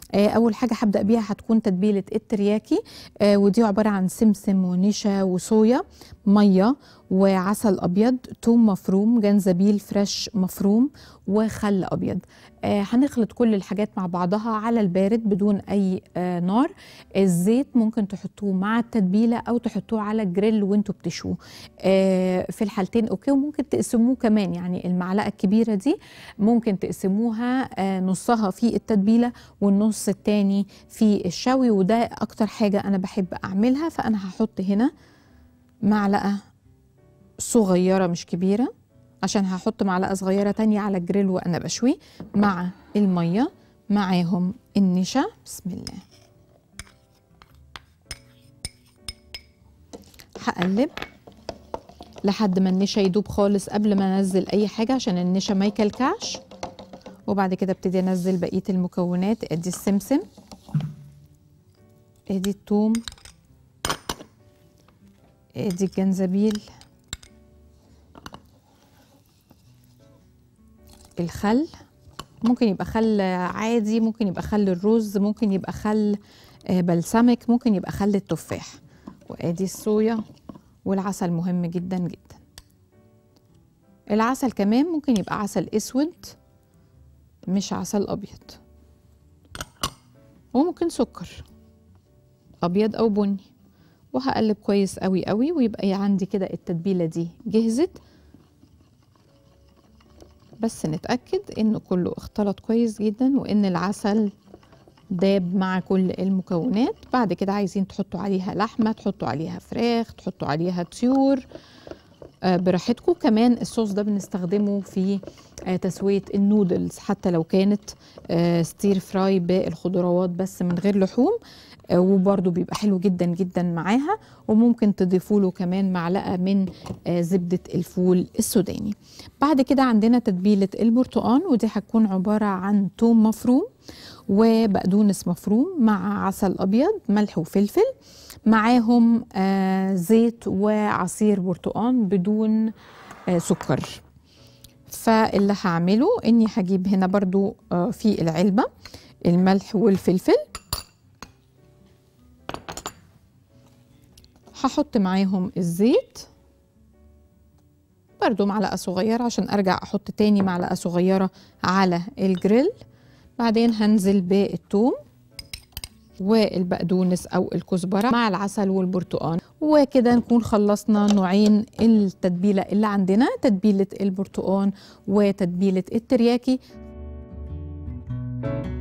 آه، اول حاجه هبدا بيها هتكون تتبيله الترياكي آه، ودي عباره عن سمسم ونشا وصويا ميه وعسل ابيض توم مفروم جنزبيل فريش مفروم وخل ابيض آه، هنخلط كل الحاجات مع بعضها على البارد بدون اي آه، نار الزيت ممكن تحطوه مع التتبيله او تحطوه على الجريل وانتوا بتشوه آه، في الحالتين اوكي وممكن تقسموه كمان يعني المعلقه الكبيره دي ممكن تقسموها آه، نصها في التتبيله والنص التاني في الشوي وده اكتر حاجه انا بحب اعملها فانا هحط هنا معلقه صغيره مش كبيره عشان هحط معلقه صغيره تانية على الجريل وانا بشوي مع الميه معاهم النشا بسم الله هقلب لحد ما النشا يدوب خالص قبل ما انزل اي حاجه عشان النشا ما يكلكعش وبعد كده ابتدي انزل بقيه المكونات ادي السمسم ادي الثوم ادي الجنزبيل الخل ممكن يبقى خل عادي ممكن يبقى خل الرز ممكن يبقى خل آه، بلسمك ممكن يبقى خل التفاح وادي الصويا والعسل مهم جدا جدا العسل كمان ممكن يبقى عسل اسود مش عسل ابيض وممكن سكر ابيض او بني وهقلب كويس قوي قوي ويبقى عندي كده التتبيله دي جهزت بس نتاكد ان كله اختلط كويس جدا وان العسل داب مع كل المكونات بعد كده عايزين تحطوا عليها لحمه تحطوا عليها فراخ تحطوا عليها طيور آه، براحتكم كمان الصوص ده بنستخدمه في آه، تسويه النودلز حتى لو كانت آه، ستير فراي بالخضروات بس من غير لحوم آه، وبرده بيبقى حلو جدا جدا معاها وممكن تضيفوا له كمان معلقه من آه، زبده الفول السوداني بعد كده عندنا تتبيله البرتقال ودي هتكون عباره عن توم مفروم وبقدونس مفروم مع عسل ابيض ملح وفلفل معاهم آه زيت وعصير برتقال بدون آه سكر فاللي هعمله اني هجيب هنا برضو آه في العلبة الملح والفلفل هحط معاهم الزيت برضو معلقة صغيرة عشان ارجع احط تاني معلقة صغيرة على الجريل بعدين هنزل بالثوم والبقدونس او الكزبره مع العسل والبرتقال وكده نكون خلصنا نوعين التتبيله اللي عندنا تتبيله البرتقال وتتبيله الترياكي